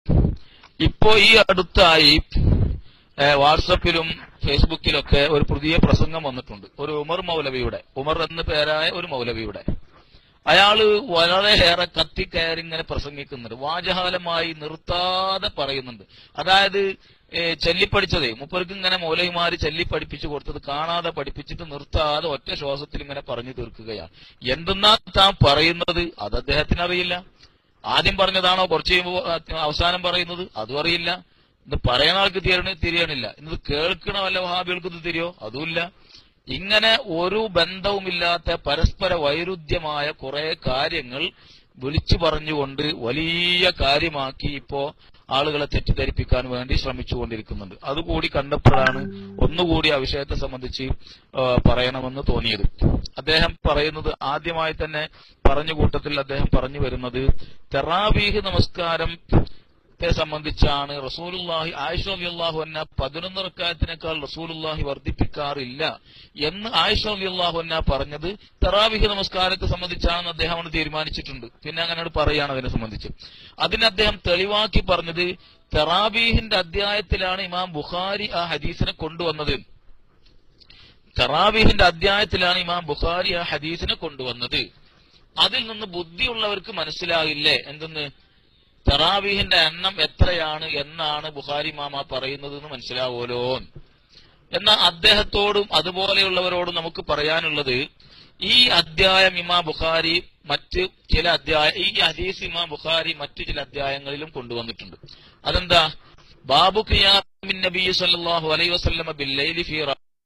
ഇപ്പോ ഈ അടുത്തായി ഏ, വാട്സപ്പിലും ഫേസ്ബുക്കിലൊക്കെ ഒരു പുതിയ പ്രസംഗം വന്നിട്ടുണ്ട് ഒരു ഉമർ മൗലവിയുടെ ഉമർ എന്ന പേരായ ഒരു മൗലവിയുടെ അയാള് വളരെയേറെ കത്തിക്കയറി ഇങ്ങനെ പ്രസംഗിക്കുന്നുണ്ട് വാചഹാലമായി നിർത്താതെ പറയുന്നുണ്ട് അതായത് ഏ, ചൊല്ലിപ്പടിച്ചതേ മുപ്പർക്ക് ഇങ്ങനെ മൗലവിമാര് ചൊല്ലിപ്പടിപ്പിച്ചു കൊടുത്തത് കാണാതെ പഠിപ്പിച്ചിട്ട് നിർത്താതെ ഒറ്റ ശ്വാസത്തിൽ ഇങ്ങനെ പറഞ്ഞു തീർക്കുകയാണ് എന്തെന്നാ താൻ പറയുന്നത് അത് അദ്ദേഹത്തിന് അറിയില്ല ആദ്യം പറഞ്ഞതാണോ കുറച്ച് കഴിയുമ്പോൾ അവസാനം പറയുന്നത് അതും അറിയില്ല ഇത് പറയുന്ന ആൾക്ക് തിരിയണ തിരിയണില്ല ഇത് കേൾക്കണ വല്ല വഹാബികൾക്ക് ഇത് തിരിയോ അതുമില്ല ഇങ്ങനെ ഒരു ബന്ധവുമില്ലാത്ത പരസ്പര വൈരുദ്ധ്യമായ കുറെ കാര്യങ്ങൾ വിളിച്ചു പറഞ്ഞുകൊണ്ട് വലിയ കാര്യമാക്കി ഇപ്പോ ആളുകളെ തെറ്റിദ്ധരിപ്പിക്കാൻ വേണ്ടി ശ്രമിച്ചുകൊണ്ടിരിക്കുന്നുണ്ട് അതുകൂടി കണ്ടപ്പോഴാണ് ഒന്നുകൂടി ആ വിഷയത്തെ സംബന്ധിച്ച് ആ, പറയണമെന്ന് തോന്നിയത് അദ്ദേഹം പറയുന്നത് ആദ്യമായി തന്നെ പറഞ്ഞ കൂട്ടത്തിൽ അദ്ദേഹം പറഞ്ഞു വരുന്നത് തെറാവീഹ് നമസ്കാരം ത്തെ സംബന്ധിച്ചാണ് റസൂലുല്ലാഹി ആയിഷ അള്ളാഹു അന്ന പതിനൊന്ന് റക്കായത്തിനേക്കാൾ റസൂലുല്ലാഹി വർദ്ധിപ്പിക്കാറില്ല എന്ന് ആയിഷ അള്ളാഹു അന്ന പറഞ്ഞത് തറാവിഹ് നമസ്കാരത്തെ സംബന്ധിച്ചാണെന്ന് അദ്ദേഹം അവിടെ തീരുമാനിച്ചിട്ടുണ്ട് പിന്നെ അങ്ങനെ പറയാണ് അതിനെ സംബന്ധിച്ച് അതിന് അദ്ദേഹം തെളിവാക്കി പറഞ്ഞത് തെറാബീഹിന്റെ അധ്യായത്തിലാണ് ഇമാം ബുഖാരി ആ ഹദീസിനെ കൊണ്ടുവന്നത് തറാവീഹിന്റെ അധ്യായത്തിലാണ് ഇമാം ബുഖാരി ആ ഹദീസിനെ കൊണ്ടുവന്നത് അതിൽ നിന്ന് ബുദ്ധിയുള്ളവർക്ക് മനസ്സിലാകില്ലേ എന്തെന്ന് തറാവീഹിന്റെ എണ്ണം എത്രയാണ് എന്നാണ് ബുഖാരി മാമ പറയുന്നത് എന്ന് മനസ്സിലാവുമല്ലോ എന്നാൽ അദ്ദേഹത്തോടും അതുപോലെയുള്ളവരോടും നമുക്ക് പറയാനുള്ളത് ഈ അധ്യായം ഇമാ ബുഖാരി മറ്റ് ചില അധ്യായ ഈ ഹദീസ് ഇമാ ബുഖാരി മറ്റു ചില അധ്യായങ്ങളിലും കൊണ്ടുവന്നിട്ടുണ്ട് അതെന്താ ബാബു ഖിയാമിൻ നബി സല്ലല്ലാഹു അലൈഹി വസല്ലമ ബില്ലൈലി ഫീ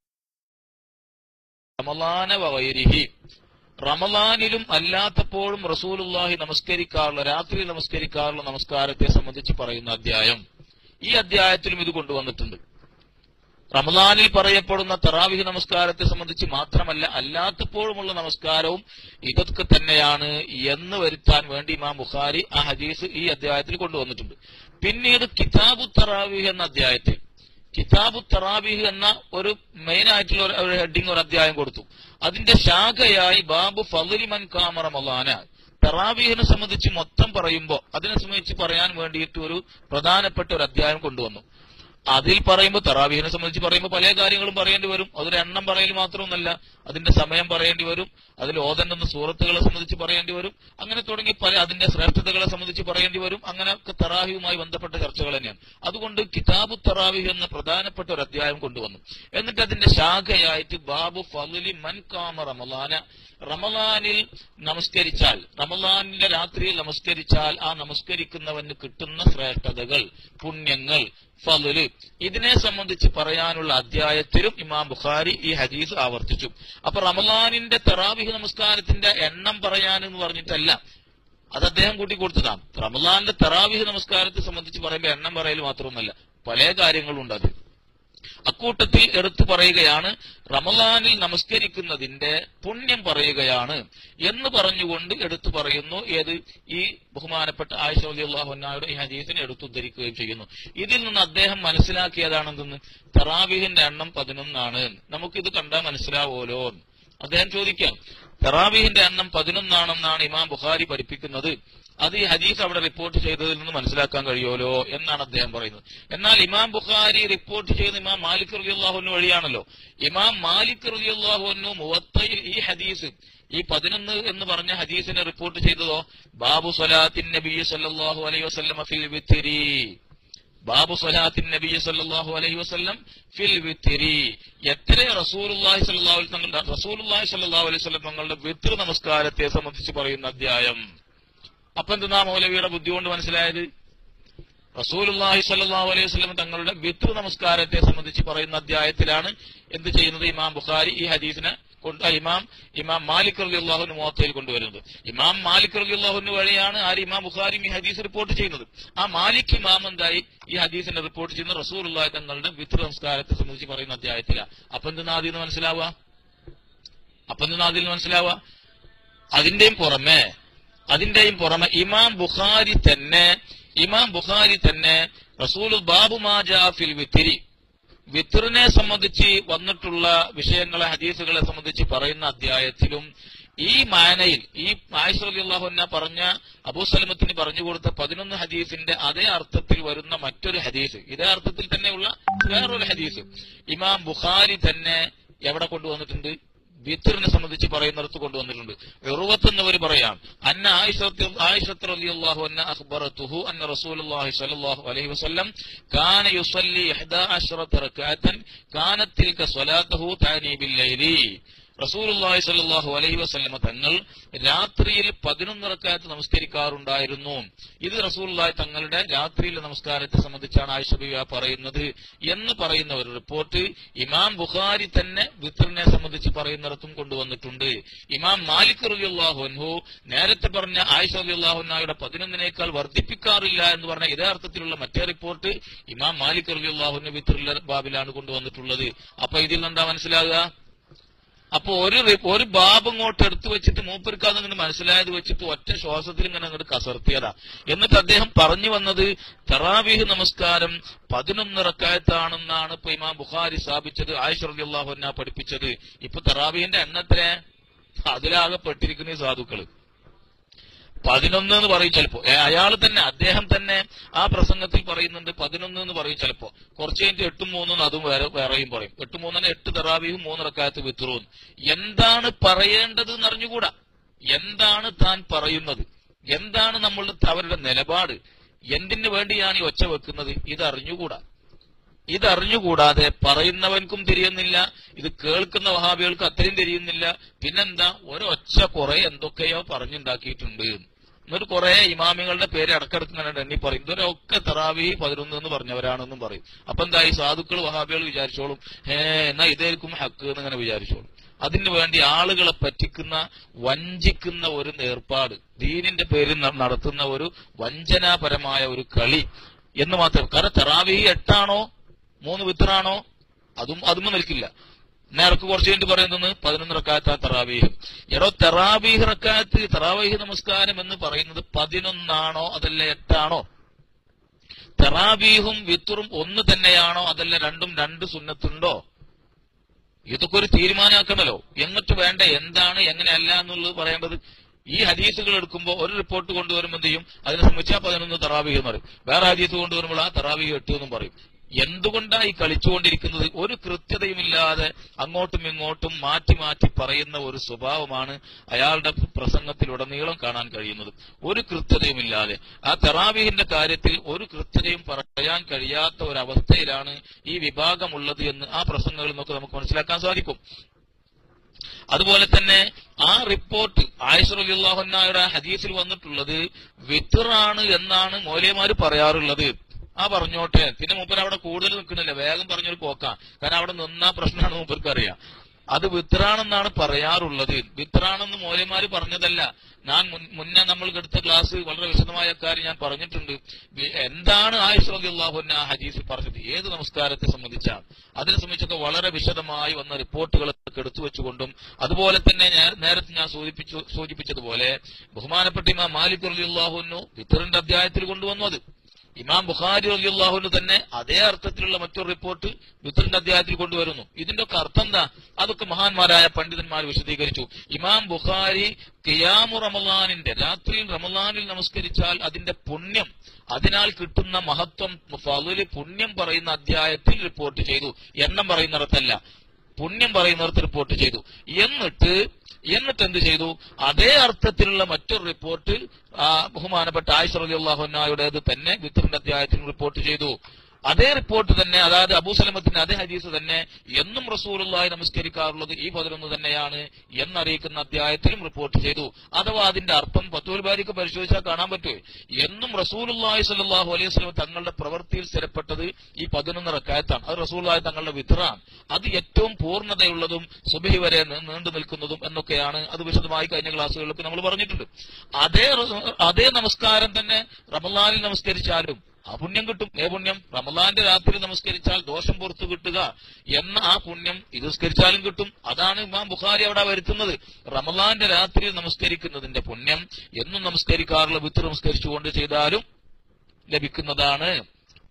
റമളാന വഗൈരിഹി റമലാനിലും അല്ലാത്തപ്പോഴും റസൂലുള്ളാഹി നമസ്കരിക്കാറുള്ള രാത്രി നമസ്കരിക്കാറുള്ള നമസ്കാരത്തെ സംബന്ധിച്ച് പറയുന്ന അധ്യായം ഈ അധ്യായത്തിലും ഇത് കൊണ്ടുവന്നിട്ടുണ്ട് റമലാനിൽ പറയപ്പെടുന്ന തറാവിഹ് നമസ്കാരത്തെ സംബന്ധിച്ച് മാത്രമല്ല അല്ലാത്തപ്പോഴുമുള്ള നമസ്കാരവും ഇതൊക്കെ തന്നെയാണ് എന്ന് വരുത്താൻ വേണ്ടി ഇമാം ബുഖാരി ആ ഹദീസ് ഈ അധ്യായത്തിൽ കൊണ്ടുവന്നിട്ടുണ്ട് പിന്നീട് കിതാബു തറാവിഹ് എന്ന അധ്യായത്തിൽ കിതാബു തറാബിഹ് എന്ന ഒരു മെയിൻ ആയിട്ടുള്ള ഒരു- ഒരു ഹെഡിങ് ഒരു അധ്യായം കൊടുത്തു അതിന്റെ ശാഖയായി ബാബു ഫലിമൻ കാമ റമലാന തറാബീഹിനെ സംബന്ധിച്ച് മൊത്തം പറയുമ്പോൾ അതിനെ സംബന്ധിച്ച് പറയാൻ വേണ്ടിയിട്ട് ഒരു പ്രധാനപ്പെട്ട ഒരു അധ്യായം കൊണ്ടുവന്നു അതിൽ പറയുമ്പോൾ തറാബീഹിനെ സംബന്ധിച്ച് പറയുമ്പോൾ പല കാര്യങ്ങളും പറയേണ്ടി വരും അതൊരു എണ്ണം പറയൽ മാത്രമൊന്നല്ല അതിന്റെ സമയം പറയേണ്ടി വരും അതിൽ ഓതണ്ടെന്ന സൂറത്തുകളെ സംബന്ധിച്ച് പറയേണ്ടി വരും അങ്ങനെ തുടങ്ങി പല അതിന്റെ ശ്രേഷ്ഠതകളെ സംബന്ധിച്ച് പറയേണ്ടി വരും അങ്ങനെയൊക്കെ തറാഹിയുമായി ബന്ധപ്പെട്ട ചർച്ചകൾ തന്നെയാണ് അതുകൊണ്ട് കിതാബു തറാവിഹ് എന്ന പ്രധാനപ്പെട്ട ഒരു അധ്യായം കൊണ്ടുവന്നു എന്നിട്ട് അതിന്റെ ശാഖയായിട്ട് ബാബു ഫലുലി മൻ കാമ റമലാന റമലാനിൽ നമസ്കരിച്ചാൽ റമലാനിന്റെ രാത്രിയിൽ നമസ്കരിച്ചാൽ ആ നമസ്കരിക്കുന്നവന് കിട്ടുന്ന ശ്രേഷ്ഠതകൾ പുണ്യങ്ങൾ ഫലുല് ഇതിനെ സംബന്ധിച്ച് പറയാനുള്ള അധ്യായത്തിലും ഇമാം ബുഖാരി ഈ ഹദീസ് ആവർത്തിച്ചു അപ്പൊ റമലാനിന്റെ തെറാവിഹ് നമസ്കാരത്തിന്റെ എണ്ണം പറയാനെന്ന് പറഞ്ഞിട്ടല്ല അത് അദ്ദേഹം കൂട്ടി കൊടുത്തതാണ് റമലാന്റെ തെറാവിഹ് നമസ്കാരത്തെ സംബന്ധിച്ച് പറയുമ്പോൾ എണ്ണം പറയൽ മാത്രമൊന്നല്ല പല കാര്യങ്ങളുണ്ട് അതിൽ അക്കൂട്ടത്തിൽ എടുത്തു പറയുകയാണ് റമലാനിൽ നമസ്കരിക്കുന്നതിന്റെ പുണ്യം പറയുകയാണ് എന്ന് പറഞ്ഞുകൊണ്ട് എടുത്തു പറയുന്നു ഏത് ഈ ബഹുമാനപ്പെട്ട ആയിഷ അള്ളാഹുനായുടെ ഈ ഹദീസിനെ എടുത്തുദ്ധരിക്കുകയും ചെയ്യുന്നു ഇതിൽ നിന്ന് അദ്ദേഹം മനസ്സിലാക്കിയതാണെന്തെന്ന് തറാവിഹിന്റെ എണ്ണം പതിനൊന്നാണ് നമുക്കിത് കണ്ടാൽ മനസ്സിലാവുമല്ലോ അദ്ദേഹം ചോദിക്കാം തറാവിഹിന്റെ എണ്ണം പതിനൊന്നാണെന്നാണ് ഇമാം ബുഖാരി പഠിപ്പിക്കുന്നത് അത് ഈ ഹദീസ് അവിടെ റിപ്പോർട്ട് ചെയ്തതിൽ നിന്ന് മനസ്സിലാക്കാൻ കഴിയുമല്ലോ എന്നാണ് അദ്ദേഹം പറയുന്നത് എന്നാൽ ഇമാം ബുഖാരി റിപ്പോർട്ട് ചെയ്യുന്ന ഇമാം മാലിക് റലിയുള്ളാഹുന്നു വഴിയാണല്ലോ ഇമാം മാലിക് റലിയുള്ളാഹുന്നു മുവത്തയിൽ ഈ ഹദീസ് ഈ പതിനൊന്ന് എന്ന് പറഞ്ഞ ഹദീസിനെ റിപ്പോർട്ട് ചെയ്തതോ ബാബു സലാത്തിൻ നബി സല്ലല്ലാഹു അലൈഹി വസല്ലമ ഫിൽ വിത്രി ബാബു സലാത്തിൻ നബി സല്ലല്ലാഹു അലൈഹി വസല്ലം ഫിൽ വിത്രി എത്ര റസൂലുള്ളാഹി സ്വല്ലല്ലാഹു അലൈഹി തങ്ങളുടെ റസൂലുള്ളാഹി സ്വല്ലല്ലാഹു അലൈഹി വസല്ലം തങ്ങളുടെ വിത്ർ നമസ്കാരത്തെ സംബന്ധിച്ച് പറയുന്ന അധ്യായം അപ്പൊ എന്തെന്നാ മൗലവിയുടെ ബുദ്ധി കൊണ്ട് മനസ്സിലായത് റസൂലുള്ളാഹി സ്വല്ലല്ലാഹു അലൈഹി വസല്ലം തങ്ങളുടെ വിത്ർ നമസ്കാരത്തെ സംബന്ധിച്ച് പറയുന്ന അധ്യായത്തിലാണ് എന്ത് ചെയ്യുന്നത് ഇമാം ബുഖാരി ഈ ഹദീസിനെ കൊണ്ട് ആ ഇമാം ഇമാം മാലിക് റളിയല്ലാഹുവിന് മുവത്തയിൽ കൊണ്ടുവരുന്നത് ഇമാം മാലിക് റളിയല്ലാഹുവിന് വഴിയാണ് ആര് ഇമാം ബുഖാരി ഈ ഹദീസ് റിപ്പോർട്ട് ചെയ്യുന്നത് ആ മാലിക് ഇമാം എന്തായി ഈ ഹദീസിനെ റിപ്പോർട്ട് ചെയ്യുന്ന റസൂലുള്ളാഹി തങ്ങളുടെ വിത്ർ നമസ്കാരത്തെ സംബന്ധിച്ച് പറയുന്ന അധ്യായത്തിലാണ് അപ്പൊ എന്തെന്നാ അതിൽ നിന്ന് മനസ്സിലാവുക അപ്പൊ എന്തെന്നാ അതിൽ നിന്ന് വിശ്ലാവുക അതിന്റെയും പുറമെ അതിന്റെയും പുറമെ ഇമാം ബുഖാരി തന്നെ ഇമാം ബുഖാരി തന്നെ റസൂൽ ബാബു മാജാ ഫിൽ വിത്തിരി വിത്തറിനെ സംബന്ധിച്ച് വന്നിട്ടുള്ള വിഷയങ്ങളെ ഹദീസുകളെ സംബന്ധിച്ച് പറയുന്ന അധ്യായത്തിലും ഈ മാനയിൽ ഈ ആയിഷ അള്ളാഹുന്ന പറഞ്ഞ അബൂസലമത്തിന് പറഞ്ഞു കൊടുത്ത പതിനൊന്ന് ഹദീസിന്റെ അതേ അർത്ഥത്തിൽ വരുന്ന മറ്റൊരു ഹദീസ് ഇതേ അർത്ഥത്തിൽ തന്നെയുള്ള വേറൊരു ഹദീസ് ഇമാം ബുഖാരി തന്നെ എവിടെ കൊണ്ടുവന്നിട്ടുണ്ട് വിത്തറിനെ സംബന്ധിച്ച് പറയുന്നിടത്ത് കൊണ്ടുവന്നിട്ടുണ്ട് ഉറുവത്ത് എന്നവർ പറയാം അന്ന ആയിഷത്ത് റളിയല്ലാഹു അന്ന അഖ്ബറതുഹു അന്ന റസൂലുള്ളാഹി സ്വല്ലല്ലാഹു അലൈഹി വസല്ലം കാന യുസല്ലി 11 റക്അത്തൻ കാനത് തിൽക സ്വലാത്തുഹു താനി ബില്ലൈലി റസൂലുള്ളാഹി സ്വല്ലല്ലാഹു അലൈഹി വസല്ലമ തങ്ങൾ രാത്രിയിൽ പതിനൊന്ന് റക്കാത്ത് നമസ്കരിക്കാറുണ്ടായിരുന്നു ഇത് റസൂലുള്ളാഹി തങ്ങളുടെ രാത്രിയിലെ നമസ്കാരത്തെ സംബന്ധിച്ചാണ് ആയിഷ ബിബിയ പറയുന്നത് എന്ന് പറയുന്ന ഒരു റിപ്പോർട്ട് ഇമാം ബുഖാരി തന്നെ വിത്റിനെ സംബന്ധിച്ച് പറയുന്നിടത്തും കൊണ്ടുവന്നിട്ടുണ്ട് ഇമാം മാലിക് റളിയല്ലാഹു അൻഹു നേരത്തെ പറഞ്ഞ ആയിഷ റളിയല്ലാഹു അൻഹയുടെ പതിനൊന്നിനേക്കാൾ വർദ്ധിപ്പിക്കാറില്ല എന്ന് പറഞ്ഞ ഇതേ അർത്ഥത്തിലുള്ള മറ്റേ റിപ്പോർട്ട് ഇമാം മാലിക് റളിയല്ലാഹു അൻഹു വിത്റിലെ ബാബിലാണ് കൊണ്ടുവന്നിട്ടുള്ളത് അപ്പൊ ഇതിൽ നിന്നെന്താ മനസ്സിലാകുക അപ്പൊ ഒരു റി- ഒരു ബാബ് ഇങ്ങോട്ട് എടുത്തു വെച്ചിട്ട് മൂപ്പർക്ക് അതങ്ങനെ മനസ്സിലായത് വെച്ചിട്ട് ഒറ്റ ശ്വാസത്തിൽ ഇങ്ങനെ അങ്ങോട്ട് കസർത്തിയതാ എന്നിട്ട് അദ്ദേഹം പറഞ്ഞു വന്നത് തറാവീഹ് നമസ്കാരം പതിനൊന്ന് റക്കായത്താണെന്നാണ് ഇപ്പൊ ഇമാം ബുഖാരി സ്ഥാപിച്ചത് ആയിഷ റളിയല്ലാഹു അൻഹ പഠിപ്പിച്ചത് ഇപ്പൊ തറാവീഹിന്റെ എണ്ണത്തിലെ അതിലാകെ പെട്ടിരിക്കുന്ന ഈ സാധുക്കള് പതിനൊന്ന് എന്ന് പറയും ചിലപ്പോ അയാൾ തന്നെ അദ്ദേഹം തന്നെ ആ പ്രസംഗത്തിൽ പറയുന്നുണ്ട് പതിനൊന്ന് എന്ന് പറയും ചിലപ്പോ കുറച്ച് കഴിഞ്ഞിട്ട് എട്ടും മൂന്നും അതും വേറെ വേറെയും പറയും എട്ട് മൂന്നിന് എട്ട് തെറാവിയും മൂന്ന് റക്കായത്ത് വിത്തുറവും എന്താണ് പറയേണ്ടത് എന്ന് അറിഞ്ഞുകൂടാ എന്താണ് താൻ പറയുന്നത് എന്താണ് നമ്മളുടെ അവരുടെ നിലപാട് എന്തിനു വേണ്ടിയാണ് ഈ ഒച്ച വെക്കുന്നത് ഇത് അറിഞ്ഞുകൂടാ ഇതറിഞ്ഞുകൂടാതെ പറയുന്നവൻക്കും തിരിയുന്നില്ല ഇത് കേൾക്കുന്ന വഹാബികൾക്ക് അത്രയും തിരിയുന്നില്ല പിന്നെന്താ ഒരൊച്ച കുറെ എന്തൊക്കെയോ പറഞ്ഞുണ്ടാക്കിയിട്ടുണ്ട് എന്നിട്ട് കുറെ ഇമാമികളുടെ പേര് ഇടക്കിടക്ക് ഇങ്ങനെ എണ്ണി പറയും ഇവരൊക്കെ തറാവി പതിനൊന്ന് എന്ന് പറഞ്ഞവരാണെന്നും പറയും അപ്പൊ എന്താ ഈ സാധുക്കൾ വഹാബികൾ വിചാരിച്ചോളും ഹേ എന്നാ ഇതായിരിക്കും ഹക്ക് എന്ന് ഇങ്ങനെ വിചാരിച്ചോളും അതിനു വേണ്ടി ആളുകളെ പറ്റിക്കുന്ന വഞ്ചിക്കുന്ന ഒരു ഏർപ്പാട് ദീനിന്റെ പേരിൽ ന- നടത്തുന്ന ഒരു വഞ്ചനാപരമായ ഒരു കളി എന്ന് മാത്രം കാരണം തെറാവി എട്ടാണോ മൂന്ന് വിത്തറാണോ അതും അതും നിൽക്കില്ല നേർക്ക് കുറച്ച് കഴിഞ്ഞിട്ട് പറയുന്നത് പതിനൊന്ന് റക്കാത്ത തറാവീഹ് എടോ തെറാവീഹ് റക്കാത്ത് തറാവീഹ് നമസ്കാരം എന്ന് പറയുന്നത് പതിനൊന്നാണോ അതല്ല എട്ടാണോ തെറാവീഹും വിത്തുറും ഒന്ന് തന്നെയാണോ അതല്ല രണ്ടും രണ്ട് സുന്നത്തുണ്ടോ ഇതൊക്കെ ഒരു തീരുമാനമാക്കണല്ലോ എങ്ങോട്ട് വേണ്ട എന്താണ് എങ്ങനെയല്ല എന്നുള്ളത് പറയേണ്ടത് ഈ ഹദീസുകൾ എടുക്കുമ്പോൾ ഒരു റിപ്പോർട്ട് കൊണ്ടുവരുമ്പോൾ എന്ത് ചെയ്യും അതിനെ സംബന്ധിച്ച് ആ പതിനൊന്ന് തറാവീഹ് എന്ന് പറയും വേറെ ഹദീസ് കൊണ്ടുവരുമ്പോൾ ആ തറാവീഹ് എട്ട് എന്നും പറയും എന്തുകൊണ്ടാണ് ഈ കളിച്ചുകൊണ്ടിരിക്കുന്നത് ഒരു കൃത്യതയുമില്ലാതെ അങ്ങോട്ടും ഇങ്ങോട്ടും മാറ്റി മാറ്റി പറയുന്ന ഒരു സ്വഭാവമാണ് അയാളുടെ പ്രസംഗത്തിലുടനീളം കാണാൻ കഴിയുന്നത് ഒരു കൃത്യതയുമില്ലാതെ ആ തെറാവീഹിന്റെ കാര്യത്തിൽ ഒരു കൃത്യതയും പറയാൻ കഴിയാത്ത ഒരു അവസ്ഥയിലാണ് ഈ വിഭാഗമുള്ളത് എന്ന് ആ പ്രസംഗങ്ങളിൽ നിന്നൊക്കെ നമുക്ക് മനസ്സിലാക്കാൻ സാധിക്കും അതുപോലെ തന്നെ ആ റിപ്പോർട്ട് ആയിഷറുല്ലാഹുനായുടെ ഹദീസിൽ വന്നിട്ടുള്ളത് വിത്തറാണ് എന്നാണ് മൗലിയമാര് പറയാറുള്ളത് ആ പറഞ്ഞോട്ടെ പിന്നെ മൂപ്പർ അവിടെ കൂടുതൽ നിൽക്കുന്നില്ല വേഗം പറഞ്ഞൊരു പോക്കാം കാരണം അവിടെ നിന്നാ പ്രശ്നമാണ് മൂപ്പർക്ക് അറിയാം അത് വിത്രാണെന്നാണ് പറയാറുള്ളത് വിത്രാണെന്ന് മൗലിയമാര് പറഞ്ഞതല്ല ഞാൻ മുൻ- മുന്നേ നമ്മൾ എടുത്ത ക്ലാസ് വളരെ വിശദമായ കാര്യം ഞാൻ പറഞ്ഞിട്ടുണ്ട് വി- എന്താണ് ആയിഷ് റളിയല്ലാഹുവിന് ആ ഹദീസിൽ പറഞ്ഞത് ഏത് നമസ്കാരത്തെ സംബന്ധിച്ചാണ് അതിനെ സംബന്ധിച്ചൊക്കെ വളരെ വിശദമായി വന്ന റിപ്പോർട്ടുകളൊക്കെ എടുത്തു വെച്ചുകൊണ്ടും അതുപോലെ തന്നെ ഞാൻ നേരത്തെ ഞാൻ സൂചിപ്പിച്ചു സൂചിപ്പിച്ചതുപോലെ ബഹുമാനപ്പെട്ട ഇമാം മാലിക് റളിയല്ലാഹുവിനു വിത്തറിന്റെ അധ്യായത്തിൽ കൊണ്ടുവന്നു അത് ഇമാം ബുഖാരി റളിയല്ലാഹുവിന് തന്നെ അതേ അർത്ഥത്തിലുള്ള മറ്റൊരു റിപ്പോർട്ട് വിത്തറിന്റെ അധ്യായത്തിൽ കൊണ്ടുവരുന്നു ഇതിന്റെ ഒക്കെ അർത്ഥം എന്താ അതൊക്കെ മഹാന്മാരായ പണ്ഡിതന്മാർ വിശദീകരിച്ചു ഇമാം ബുഖാരി കിയാമു റമലാനിന്റെ രാത്രിയിൽ റമലാനിൽ നമസ്കരിച്ചാൽ അതിന്റെ പുണ്യം അതിനാൽ കിട്ടുന്ന മഹത്വം ഫളില് പുണ്യം പറയുന്ന അധ്യായത്തിൽ റിപ്പോർട്ട് ചെയ്തു എണ്ണം പറയുന്നിടത്തല്ല പുണ്യം പറയുന്നിടത്ത് റിപ്പോർട്ട് ചെയ്തു എന്നിട്ട് എന്നിട്ട് എന്ത് ചെയ്തു അതേ അർത്ഥത്തിലുള്ള മറ്റൊരു റിപ്പോർട്ട് ആ, ബഹുമാനപ്പെട്ട ആയിഷ റളിയല്ലാഹുവിനായുടേത് തന്നെ വിത്തറിന്റെ അധ്യായത്തിൽ റിപ്പോർട്ട് ചെയ്തു അതേ റിപ്പോർട്ട് തന്നെ അതായത് അബൂസലമത്തിന്റെ അതേ ഹദീസ് തന്നെ എന്നും റസൂലുള്ളാഹി നമസ്കരിക്കാറുള്ളത് ഈ പതിനൊന്ന് തന്നെയാണ് എന്നറിയിക്കുന്ന അധ്യായത്തിലും റിപ്പോർട്ട് ചെയ്തു അഥവാ അതിന്റെ അർത്ഥം പത്തുൽ ബാരിക്ക് പരിശോധിച്ചാൽ കാണാൻ പറ്റുമോ എന്നും റസൂലുള്ളാഹി സ്വല്ലല്ലാഹു അലൈഹി വസല്ലം തങ്ങളുടെ പ്രവൃത്തിയിൽ സ്ഥിരപ്പെട്ടത് ഈ പതിനൊന്ന് റക്കായത്താണ് അത് റസൂലുള്ളാഹി തങ്ങളുടെ വിത്റാണ് അത് ഏറ്റവും പൂർണ്ണതയുള്ളതും സുബഹി വരെ നീ- നീണ്ടു നിൽക്കുന്നതും എന്നൊക്കെയാണ് അത് വിശദമായി കഴിഞ്ഞ ക്ലാസ്സുകളിലൊക്കെ നമ്മൾ പറഞ്ഞിട്ടുണ്ട് അതേ റ- അതേ നമസ്കാരം തന്നെ റമലാനിൽ നമസ്കരിച്ചാലും ആ പുണ്യം കിട്ടും ഏ പുണ്യം റമലാന്റെ രാത്രി നമസ്കരിച്ചാൽ ദോഷം പുറത്തു കിട്ടുക എന്ന ആ പുണ്യം ഇത് നിസ്കരിച്ചാലും കിട്ടും അതാണ് ഇമാം ബുഖാരി അവിടെ വരുത്തുന്നത് റമലാന്റെ രാത്രിയിൽ നമസ്കരിക്കുന്നതിന്റെ പുണ്യം എന്നും നമസ്കരിക്കാറുള്ള വിത്ത് നമസ്കരിച്ചുകൊണ്ട് ചെയ്താലും ലഭിക്കുന്നതാണ്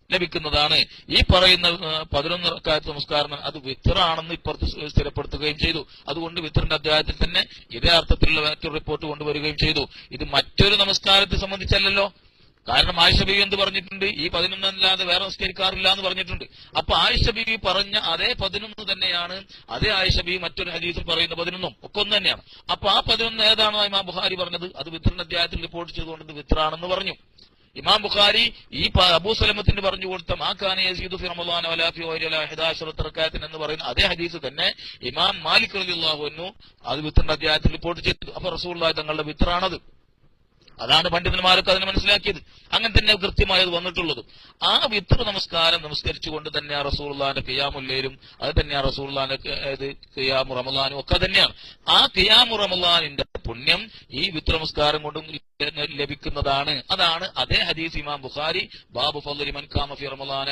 ലഭിക്കുന്നതാണ് ഈ പറയുന്ന ആ, പതിനൊന്ന് റക്കായത്ത് നമസ്കാരം അത് വിത്തറാണെന്ന് ഇപ്പുറത്ത് സ് സ്ഥിരപ്പെടുത്തുകയും ചെയ്തു അതുകൊണ്ട് വിത്തറിന്റെ അധ്യായത്തിൽ തന്നെ ഇതേ അർത്ഥത്തിലുള്ള മറ്റൊരു റിപ്പോർട്ട് കൊണ്ടുവരികയും ചെയ്തു ഇത് മറ്റൊരു നമസ്കാരത്തെ സംബന്ധിച്ചല്ലല്ലോ കാരണം ആയിഷ ബീവി എന്ത് പറഞ്ഞിട്ടുണ്ട് ഈ പതിനൊന്നല്ലാതെ വേറെ നിസ്കരിക്കാറില്ല എന്ന് പറഞ്ഞിട്ടുണ്ട് അപ്പൊ ആയിഷ ബീവി പറഞ്ഞ അതേ പതിനൊന്ന് തന്നെയാണ് അതേ ആയിഷ ബീവി മറ്റൊരു ഹദീസിൽ പറയുന്ന പതിനൊന്നും ഒക്കെ ഒന്ന് തന്നെയാണ് അപ്പൊ ആ പതിനൊന്ന് ഏതാണ് ഇമാം ബുഖാരി പറഞ്ഞത് അത് വിത്തറിന്റെ അധ്യായത്തിൽ റിപ്പോർട്ട് ചെയ്തുകൊണ്ട് ഇത് വിത്രാണെന്ന് പറഞ്ഞു ഇമാം ബുഖാരി ഈ പ- അബൂ സലമത്തിന് പറഞ്ഞു കൊടുത്ത മാക്കാന യസീദു ഫി റമളാന വലാ ഫി ഗൈരി ലാ ഇഹദാശറത്ത് റക്അത്തിൻ എന്ന് പറയുന്ന അതേ ഹദീസ് തന്നെ ഇമാം മാലിക് റളിയല്ലാഹു അൻഹു അത് വിത്തറിന്റെ അധ്യായത്തിൽ റിപ്പോർട്ട് ചെയ്തു അപ്പൊ റസൂലുള്ളാഹി തങ്ങളുടെ വിത്രാണത് അതാണ് പണ്ഡിതന്മാരൊക്കെ അതിനെ മനസ്സിലാക്കിയത് അങ്ങനെ തന്നെ കൃത്യമായത് വന്നിട്ടുള്ളത് ആ വിത്ര നമസ്കാരം നമസ്കരിച്ചുകൊണ്ട് തന്നെ ആ റസൂള്ളാന്റെ കിയാമുല്ലേലും അത് തന്നെ ആ റസൂള്ളാന്റെ ഇത് കിയാമു റമലാനും ഒക്കെ തന്നെയാണ് ആ കിയാമു റമലാനിന്റെ പുണ്യം ഈ വിത്ര നമസ്കാരം കൊണ്ടും ലഭിക്കുന്നതാണ് അതാണ് അതേ ഹദീസ് ഇമാം ബുഖാരി ബാബു ഫضل മൻ കാമ ഫി റമലാന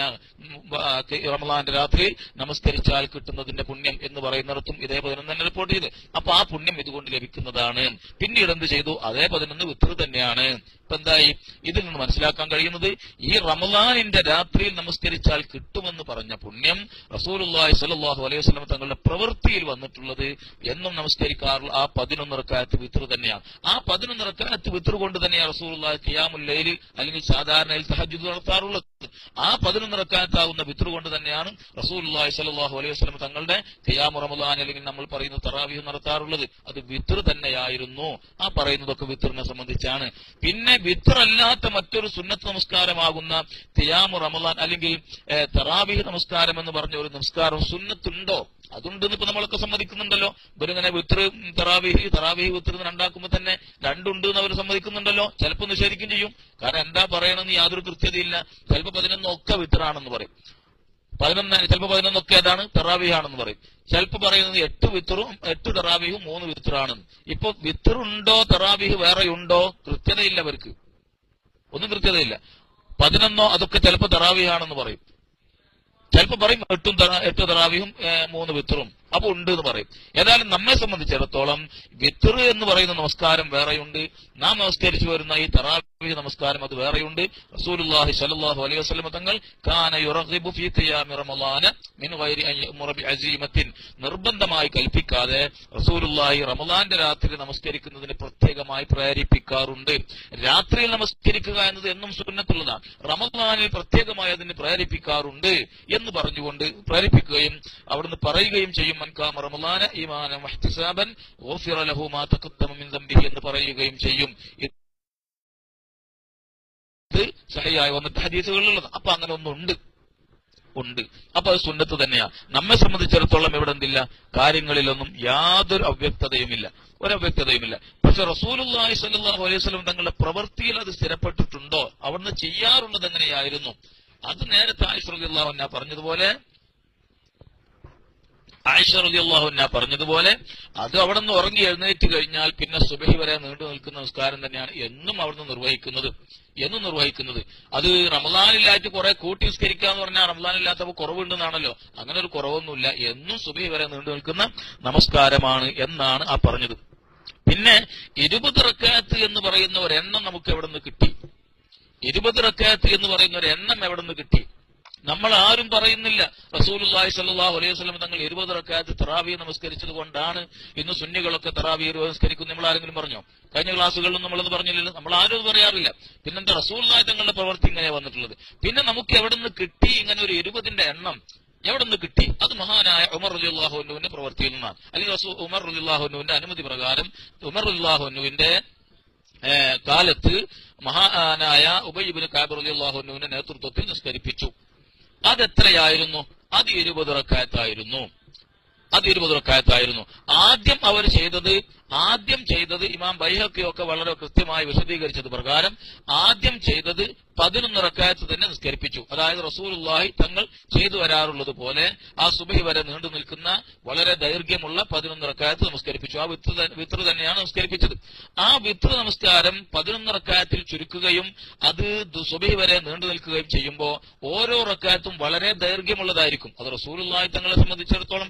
റമലാന്റെ രാത്രി നമസ്കരിച്ചാൽ കിട്ടുന്നതിന്റെ പുണ്യം എന്ന് പറയുന്നിടത്തും ഇതേ പതിനൊന്ന് തന്നെ റിപ്പോർട്ട് ചെയ്ത് അപ്പൊ ആ പുണ്യം ഇതുകൊണ്ട് ലഭിക്കുന്നതാണ് പിന്നീട് എന്ത് ചെയ്തു അതേ പതിനൊന്ന് വിത്ര തന്നെയാണ് ഇപ്പൊ എന്തായി ഇതിൽ നിന്ന് മനസ്സിലാക്കാൻ കഴിയുന്നത് ഈ റമലാനിന്റെ രാത്രിയിൽ നമസ്കരിച്ചാൽ കിട്ടുമെന്ന് പറഞ്ഞ പുണ്യം റസൂലുള്ളാഹി സ്വല്ലല്ലാഹു അലൈഹി വസല്ലം തങ്ങളുടെ പ്രവൃത്തിയിൽ വന്നിട്ടുള്ളത് എന്നും നമസ്കരിക്കാറുള്ള ആ പതിനൊന്ന് റക്കായത്ത് വിത്ര തന്നെയാണ് ആ പതിനൊന്ന് റക്കായത്ത് വിത്ര കൊണ്ട് തന്നെയാണ് റസൂലുള്ളാഹി ഖിയാമുൽ ലൈൽ അല്ലെങ്കിൽ സാധാരണയിൽ തഹജ്ജുദ് നടത്താറുള്ളത് ആ പതിനൊന്ന് റക്കായത്താവുന്ന വിത്ര കൊണ്ട് തന്നെയാണ് റസൂലുള്ളാഹി സ്വല്ലല്ലാഹു അലൈഹി വസല്ലം തങ്ങളുടെ ഖിയാമു റമളാൻ അല്ലെങ്കിൽ നമ്മൾ പറയുന്ന തറാവീഹ് നടത്താറുള്ളത് അത് വിത്ര തന്നെയായിരുന്നു ആ പറയുന്നതൊക്കെ വിത്തറിനെ സംബന്ധിച്ചാണ് പിന്നെ വിത്തറല്ലാത്ത മറ്റൊരു സുന്നത്ത് നമസ്കാരമാകുന്ന തിയാമു റമലാൻ അല്ലെങ്കിൽ ഏഹ്, തറാവീഹ് നമസ്കാരം എന്ന് പറഞ്ഞ ഒരു നമസ്കാരം സുന്നത്തുണ്ടോ അതുണ്ടെന്ന് ഇപ്പൊ നമ്മളൊക്കെ സമ്മതിക്കുന്നുണ്ടല്ലോ ഇവരിങ്ങനെ വിത്ര തറാവീഹ് തറാവീഹ് വിത്ര രണ്ടാക്കുമ്പോ തന്നെ രണ്ടുണ്ട് എന്ന് അവർ സമ്മതിക്കുന്നുണ്ടല്ലോ ചിലപ്പോൾ നിഷേധിക്കും ചെയ്യും കാരണം എന്താ പറയണമെന്ന് യാതൊരു കൃത്യതയില്ല ചിലപ്പോൾ പതിനൊന്നൊക്കെ വിത്തറാണെന്ന് പറയും പതിനൊന്ന് ചിലപ്പോൾ പതിനൊന്നൊക്കെ ഏതാണ് തെറാവിഹാണെന്ന് പറയും ചിലപ്പോൾ പറയുന്നത് എട്ട് വിത്തറും എട്ട് തെറാവിഹും മൂന്ന് വിത്തറാണെന്ന് ഇപ്പൊ വിത്തറുണ്ടോ തെറാവിഹ് വേറെ ഉണ്ടോ കൃത്യതയില്ല അവർക്ക് ഒന്നും കൃത്യതയില്ല പതിനൊന്നോ അതൊക്കെ ചിലപ്പോൾ തെറാവിഹാണെന്ന് പറയും ചിലപ്പോൾ പറയും എട്ടും തറ- എട്ട് തറാവിയും മൂന്ന് വിത്തറും അപ്പൊ ഉണ്ട് എന്ന് പറയും ഏതായാലും നമ്മെ സംബന്ധിച്ചിടത്തോളം വിത്തർ എന്ന് പറയുന്ന നമസ്കാരം വേറെയുണ്ട് നാം നമസ്കരിച്ചു വരുന്ന ഈ തറാവി നമസ്കാരം അത് വേറെയുണ്ട് റസൂലുള്ളാഹി സ്വല്ലല്ലാഹു അലൈഹി വസല്ലം തങ്ങൾ കാന യുറഗിബു ഫീ ഖിയാമി റമളാന മിൻ ഗൈരി അൻ യഅ്മുറ ബിഅസീമത്തിൻ നിർബന്ധമായി കൽപ്പിക്കാതെ റസൂലുള്ളാഹി റമളാന്റെ രാത്രി നമസ്കരിക്കുന്നതിന് പ്രത്യേകമായി പ്രേരിപ്പിക്കാറുണ്ട് രാത്രിയിൽ നമസ്കരിക്കുക എന്നത് എന്നും സുന്നത്തുള്ളതാണ് റമളാനിൽ പ്രത്യേകമായി അതിന് പ്രേരിപ്പിക്കാറുണ്ട് എന്ന് പറഞ്ഞുകൊണ്ട് പ്രേരിപ്പിക്കുകയും അവിടുന്ന് പറയുകയും ചെയ്യും മൻകാമ റമളാന ഈമാനം വഹ്തിസാബൻ ഗുഫിറ ലഹു മാ തഖദ്ദമ മിൻ ദംബിഹി എന്ന് പറയുകയും ചെയ്യും ഇത് സഹിയായി വന്നിട്ട് ഹദീസുകളിലുള്ളത് അപ്പൊ അങ്ങനെ ഒന്നുണ്ട് ഉണ്ട് അപ്പൊ അത് സുന്നത്ത് തന്നെയാണ് നമ്മെ സംബന്ധിച്ചിടത്തോളം ഇവിടെ എന്തില്ല കാര്യങ്ങളിലൊന്നും യാതൊരു അവ്യക്തതയുമില്ല ഒരവ്യക്തതയുമില്ല പക്ഷെ റസൂലുള്ളാഹി സ്വല്ലല്ലാഹു അലൈഹി വസല്ലം തങ്ങളുടെ പ്രവൃത്തിയിൽ അത് സ്ഥിരപ്പെട്ടിട്ടുണ്ടോ അവിടുന്ന് ചെയ്യാറുള്ളത് എങ്ങനെയായിരുന്നു അത് നേരത്തെ ആയിഷ റളിയല്ലാഹു അൻഹ പറഞ്ഞതുപോലെ ആയിഷ റളിയല്ലാഹു അൻഹ പറഞ്ഞതുപോലെ അത് അവിടെ നിന്ന് ഉറങ്ങി എഴുന്നേറ്റ് കഴിഞ്ഞാൽ പിന്നെ സുബഹി വരെ നീണ്ടു നിൽക്കുന്ന നിസ്കാരം തന്നെയാണ് എന്നും അവിടുന്ന് നിർവഹിക്കുന്നത് എന്നും നിർവഹിക്കുന്നത് അത് റമദാനില്ലായിട്ട് കുറെ കൂട്ടി നിസ്കരിക്കുക എന്ന് പറഞ്ഞാൽ റമദാനില്ലാത്തപ്പോൾ കുറവുണ്ടെന്നാണല്ലോ അങ്ങനെ ഒരു കുറവൊന്നുമില്ല എന്നും സുബഹി വരെ നീണ്ടു നിൽക്കുന്ന നമസ്കാരമാണ് എന്നാണ് ആ പറഞ്ഞത് പിന്നെ ഇരുപത് റക്കാത്ത് എന്ന് പറയുന്ന ഒരെണ്ണം നമുക്ക് എവിടെ നിന്ന് കിട്ടി ഇരുപത് റക്കാത്ത് എന്ന് പറയുന്ന ഒരു എണ്ണം എവിടെ നിന്ന് കിട്ടി നമ്മൾ ആരും പറയുന്നില്ല റസൂലുള്ളാഹി സ്വല്ലല്ലാഹു അലൈഹി വസല്ലം തങ്ങൾ ഇരുപത് റക്കാത്ത് തറാവി നമസ്കരിച്ചത് കൊണ്ടാണ് ഇന്ന് സുന്നികളൊക്കെ തറാവി നമസ്കരിക്കും നമ്മൾ ആരെങ്കിലും പറഞ്ഞോ കഴിഞ്ഞ ക്ലാസ്സുകളിലും നമ്മളത് പറഞ്ഞില്ലല്ലോ നമ്മൾ ആരും അത് പറയാറില്ല പിന്നെന്താ റസൂലുള്ളാഹി തങ്ങളുടെ പ്രവൃത്തി ഇങ്ങനെ വന്നിട്ടുള്ളത് പിന്നെ നമുക്ക് എവിടെ നിന്ന് കിട്ടി ഇങ്ങനെ ഒരു ഇരുപതിന്റെ എണ്ണം എവിടെ നിന്ന് കിട്ടി അത് മഹാനായ ഉമർ റലിയുള്ളാഹുനുവിന്റെ പ്രവൃത്തിയിൽ നിന്നാണ് അല്ലെങ്കിൽ റസൂ ഉമർ റലിയുള്ളാഹുനുവിന്റെ അനുമതി പ്രകാരം ഉമർ റലിയുള്ളാഹുനുവിന്റെ ഏഹ് കാലത്ത് മഹാനായ ഉബൈബിന് കാബർ റലിയുള്ളാഹുനുവിന്റെ നേതൃത്വത്തിൽ നിസ്കരിപ്പിച്ചു അതെത്രയായിരുന്നു അത് ഇരുപത് റക്കായത്തായിരുന്നു അത് ഇരുപത് റക്കായത്തായിരുന്നു ആദ്യം അവർ ചെയ്തത് ആദ്യം ചെയ്തത് ഇമാം ബൈഹക്കിയൊക്കെ വളരെ കൃത്യമായി വിശദീകരിച്ചത് പ്രകാരം ആദ്യം ചെയ്തത് പതിനൊന്ന് റക്കായത്ത് തന്നെ നിസ്കരിപ്പിച്ചു അതായത് റസൂലുള്ളാഹി തങ്ങൾ ചെയ്തു വരാറുള്ളത് പോലെ ആ സുബഹി വരെ നീണ്ടു നിൽക്കുന്ന വളരെ ദൈർഘ്യമുള്ള പതിനൊന്ന് റക്കായത്ത് നമസ്കരിപ്പിച്ചു ആ വിത്ര ത- വിത്ര തന്നെയാണ് നമസ്കരിപ്പിച്ചത് ആ വിത്ര നമസ്കാരം പതിനൊന്ന് റക്കായത്തിൽ ചുരുക്കുകയും അത് ദു- സുബഹി വരെ നീണ്ടു നിൽക്കുകയും ചെയ്യുമ്പോൾ ഓരോ റക്കായത്തും വളരെ ദൈർഘ്യമുള്ളതായിരിക്കും അത് റസൂലുള്ളാഹി തങ്ങളെ സംബന്ധിച്ചിടത്തോളം പ്രയാസമല്ല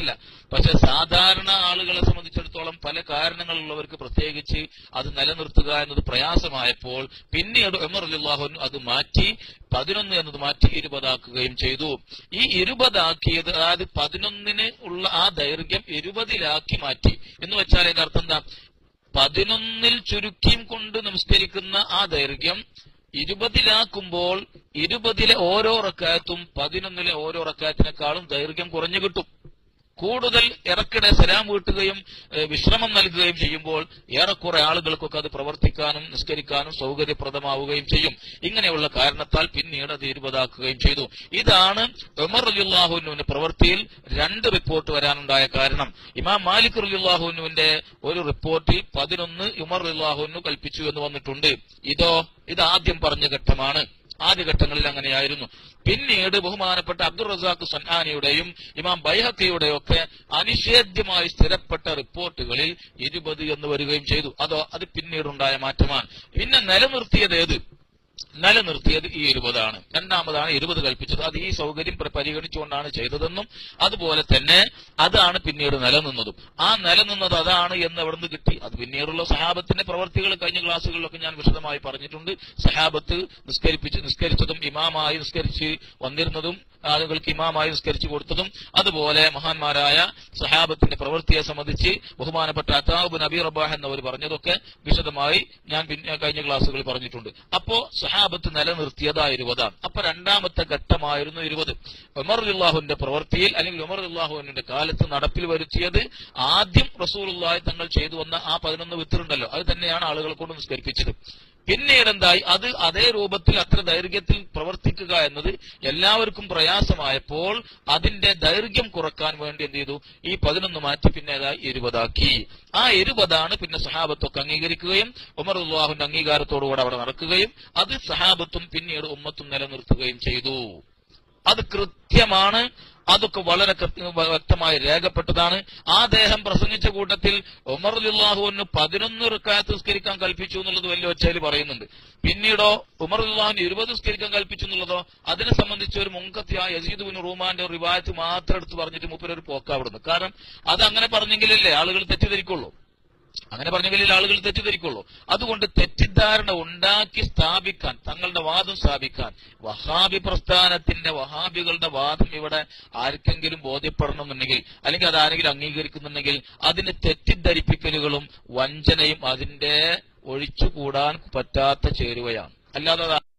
പ്രയാസമല്ല പക്ഷെ സാധാരണ ആളുകളെ സംബന്ധിച്ചിടത്തോളം പല കാരണങ്ങളുള്ളവർക്ക് പ്രത്യേകിച്ച് അത് നിലനിർത്തുക എന്നത് പ്രയാസമായപ്പോൾ പിന്നീട് ഉമർ അലിള്ളാഹു അത് മാറ്റി പതിനൊന്ന് എന്നത് മാറ്റി ഇരുപതാക്കുകയും ചെയ്തു ഈ ഇരുപതാക്കിയത് അതായത് പതിനൊന്നിന് ഉള്ള ആ ദൈർഘ്യം ഇരുപതിലാക്കി മാറ്റി എന്ന് വെച്ചാൽ അതിന്റെ അർത്ഥം എന്താ പതിനൊന്നിൽ ചുരുക്കിയും കൊണ്ട് നമസ്കരിക്കുന്ന ആ ദൈർഘ്യം ഇരുപതിലാക്കുമ്പോൾ ഇരുപതിലെ ഓരോ റക്കായത്തും പതിനൊന്നിലെ ഓരോ റക്കായത്തിനേക്കാളും ദൈർഘ്യം കുറഞ്ഞു കിട്ടും കൂടുതൽ ഇറക്കിടെ സലാം വീട്ടുകയും ഏഹ്, വിശ്രമം നൽകുകയും ചെയ്യുമ്പോൾ ഏറെക്കുറെ ആളുകൾക്കൊക്കെ അത് പ്രവർത്തിക്കാനും നിസ്കരിക്കാനും സൗകര്യപ്രദമാവുകയും ചെയ്യും ഇങ്ങനെയുള്ള കാരണത്താൽ പിന്നീട് അത് ഇരുപതാക്കുകയും ചെയ്തു ഇതാണ് ഉമർ അലിയുല്ലാഹുവിന്റെ പ്രവൃത്തിയിൽ രണ്ട് റിപ്പോർട്ട് വരാനുണ്ടായ കാരണം ഇമാം മാലിക് അലിയുല്ലാഹുവിന്റെ ഒരു റിപ്പോർട്ടിൽ പതിനൊന്ന് ഉമർ അലിയുല്ലാഹുവിനു കൽപ്പിച്ചു എന്ന് വന്നിട്ടുണ്ട് ഇതോ ഇത് ആദ്യം പറഞ്ഞ ഘട്ടമാണ് ആദ്യഘട്ടങ്ങളിൽ അങ്ങനെയായിരുന്നു പിന്നീട് ബഹുമാനപ്പെട്ട അബ്ദുൾ റസാഖ് സൻഹാനിയുടെയും ഇമാം ബൈഹക്കയുടെയും ഒക്കെ അനിഷേധ്യമായി സ്ഥിരപ്പെട്ട റിപ്പോർട്ടുകളിൽ ഇരുപത് എന്ന് വരികയും ചെയ്തു അതോ അത് പിന്നീടുണ്ടായ മാറ്റമാണ് പിന്നെ നിലനിർത്തിയത് ഏത് നിലനിർത്തിയത് ഈ ഇരുപതാണ് രണ്ടാമതാണ് ഇരുപത് കൽപ്പിച്ചത് അത് ഈ സൗകര്യം പ്ര- പരിഗണിച്ചുകൊണ്ടാണ് ചെയ്തതെന്നും അതുപോലെ തന്നെ അതാണ് പിന്നീട് നിലനിന്നതും ആ നിലനിന്നത് അതാണ് എന്ന് എവിടെ നിന്ന് കിട്ടി അത് പിന്നീടുള്ള സഹാബത്തിന്റെ പ്രവർത്തികൾ കഴിഞ്ഞ ക്ലാസ്സുകളിലൊക്കെ ഞാൻ വിശദമായി പറഞ്ഞിട്ടുണ്ട് സഹാബത്ത് നിസ്കരിപ്പിച്ച് നിസ്കരിച്ചതും ഇമാമായി നിസ്കരിച്ച് വന്നിരുന്നതും ആളുകൾക്ക് ഇമാമായി നിസ്കരിച്ചു കൊടുത്തതും അതുപോലെ മഹാന്മാരായ സഹാബത്തിന്റെ പ്രവൃത്തിയെ സംബന്ധിച്ച് ബഹുമാനപ്പെട്ട അതാബ് നബി റബാഹ് എന്നവർ പറഞ്ഞതൊക്കെ വിശദമായി ഞാൻ പിന്നെ കഴിഞ്ഞ ക്ലാസ്സുകളിൽ പറഞ്ഞിട്ടുണ്ട് അപ്പോ സഹാബത്ത് നിലനിർത്തിയത് ആ ഇരുപതാണ് അപ്പൊ രണ്ടാമത്തെ ഘട്ടമായിരുന്നു ഇരുപത് ഉമർ അള്ളാഹുവിന്റെ പ്രവൃത്തിയിൽ അല്ലെങ്കിൽ ഉമർ അള്ളാഹുവിന്റെ കാലത്ത് നടപ്പിൽ വരുത്തിയത് ആദ്യം റസൂലുള്ളാഹി തങ്ങൾ ചെയ്തു വന്ന ആ പതിനൊന്ന് വിത്തറുണ്ടല്ലോ അത് തന്നെയാണ് ആളുകളെ കൊണ്ട് നിസ്കരിപ്പിച്ചത് പിന്നീട് എന്തായി അത് അതേ രൂപത്തിൽ അത്ര ദൈർഘ്യത്തിൽ പ്രവർത്തിക്കുക എന്നത് എല്ലാവർക്കും പ്രയാസമായപ്പോൾ അതിന്റെ ദൈർഘ്യം കുറക്കാൻ വേണ്ടി എന്ത് ചെയ്തു ഈ പതിനൊന്ന് മാറ്റി പിന്നെ ഏതായി ഇരുപതാക്കി ആ ഇരുപതാണ് പിന്നെ സഹാബത്തൊക്കെ അംഗീകരിക്കുകയും ഉമർ ഉള്ളാഹുന്റെ അംഗീകാരത്തോടുകൂടെ അവിടെ നടക്കുകയും അത് സഹാബത്തും പിന്നീട് ഉമ്മത്തും നിലനിർത്തുകയും ചെയ്തു അത് കൃത്യമാണ് അതൊക്കെ വളരെ കൃത്യ- വ്യക്തമായി രേഖപ്പെട്ടതാണ് ആ ദേഹം പ്രസംഗിച്ച കൂട്ടത്തിൽ ഉമർ അലിള്ളാഹുവിന് പതിനൊന്ന് റിക്കായത്ത് നിസ്കരിക്കാൻ കൽപ്പിച്ചു എന്നുള്ളത് വലിയ ഒച്ചയിൽ പറയുന്നുണ്ട് പിന്നീടോ ഉമർ അലിള്ളാഹുവിന് ഇരുപത് നിസ്കരിക്കാൻ കൽപ്പിച്ചു എന്നുള്ളതോ അതിനെ സംബന്ധിച്ച് ഒരു മുൻകത്തിയായ യസീദ് ബിൻ റൂമാന്റെ ഒരു റിവായത്ത് മാത്രം എടുത്ത് പറഞ്ഞിട്ട് മുപ്പരൊരു പോക്കാവിടുന്നു കാരണം അത് അങ്ങനെ പറഞ്ഞെങ്കിലല്ലേ ആളുകൾ തെറ്റിദ്ധരിക്കുള്ളൂ അങ്ങനെ പറഞ്ഞെങ്കിൽ ആളുകൾ തെറ്റിദ്ധരിക്കുള്ളൂ അതുകൊണ്ട് തെറ്റിദ്ധാരണ ഉണ്ടാക്കി സ്ഥാപിക്കാൻ തങ്ങളുടെ വാദം സ്ഥാപിക്കാൻ വഹാബി പ്രസ്ഥാനത്തിന്റെ വഹാബികളുടെ വാദം ഇവിടെ ആർക്കെങ്കിലും ബോധ്യപ്പെടണമെന്നുണ്ടെങ്കിൽ അല്ലെങ്കിൽ അത് ആരെങ്കിലും അംഗീകരിക്കുന്നുണ്ടെങ്കിൽ അതിന് തെറ്റിദ്ധരിപ്പിക്കലുകളും വഞ്ചനയും അതിന്റെ ഒഴിച്ചുകൂടാൻ പറ്റാത്ത ചേരുവയാണ് അല്ലാതെ അത്